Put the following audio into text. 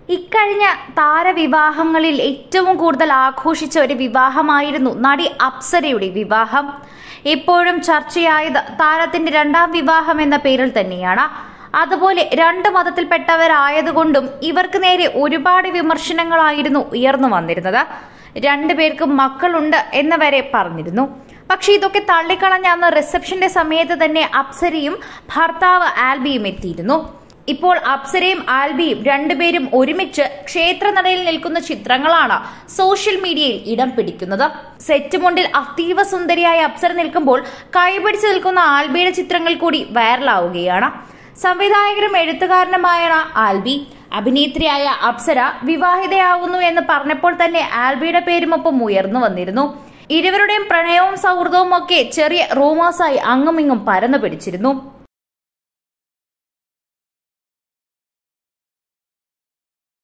ഇക്കഴിഞ്ഞ താരവിവാഹങ്ങളിൽ ഏറ്റവും കൂടുതൽ ആഘോഷിച്ച ഒരു വിവാഹമായിരുന്നു നടി അപ്സരയുടെ വിവാഹം ഇപ്പോഴും ചർച്ചയായത് താരത്തിന്റെ രണ്ടാം വിവാഹം എന്ന പേരിൽ തന്നെയാണ് അതുപോലെ രണ്ട് മതത്തിൽപ്പെട്ടവരായതുകൊണ്ടും ഇവർക്ക് നേരെ ഒരുപാട് വിമർശനങ്ങളായിരുന്നു ഉയർന്നു വന്നിരുന്നത് രണ്ടുപേർക്കും മക്കളുണ്ട് എന്ന് വരെ പറഞ്ഞിരുന്നു പക്ഷെ ഇതൊക്കെ തള്ളിക്കളഞ്ഞ അന്ന് റിസപ്ഷന്റെ സമയത്ത് തന്നെ അപ്സരയും ഭർത്താവ് ആൽബിയും എത്തിയിരുന്നു ഇപ്പോൾ അപ്സരയും ആൽബിയും രണ്ടുപേരും ഒരുമിച്ച് ക്ഷേത്രനടയിൽ നിൽക്കുന്ന ചിത്രങ്ങളാണ് സോഷ്യൽ മീഡിയയിൽ ഇടം പിടിക്കുന്നത് സെറ്റ് മുണ്ടിൽ അതീവ സുന്ദരിയായ അപ്സര നിൽക്കുമ്പോൾ കൈപിടിച്ച് നിൽക്കുന്ന ആൽബിയുടെ ചിത്രങ്ങൾ കൂടി വൈറലാവുകയാണ് സംവിധായകരും എഴുത്തുകാരനുമായാണ് ആൽബി അഭിനേത്രിയായ അപ്സര വിവാഹിതയാവുന്നു എന്ന് പറഞ്ഞപ്പോൾ തന്നെ ആൽബിയുടെ പേരുമൊപ്പം ഉയർന്നു വന്നിരുന്നു ഇരുവരുടെയും പ്രണയവും സൗഹൃദവും ഒക്കെ ചെറിയ റൂമേഴ്സായി അങ്ങുമിങ്ങും പരന്നു പിടിച്ചിരുന്നു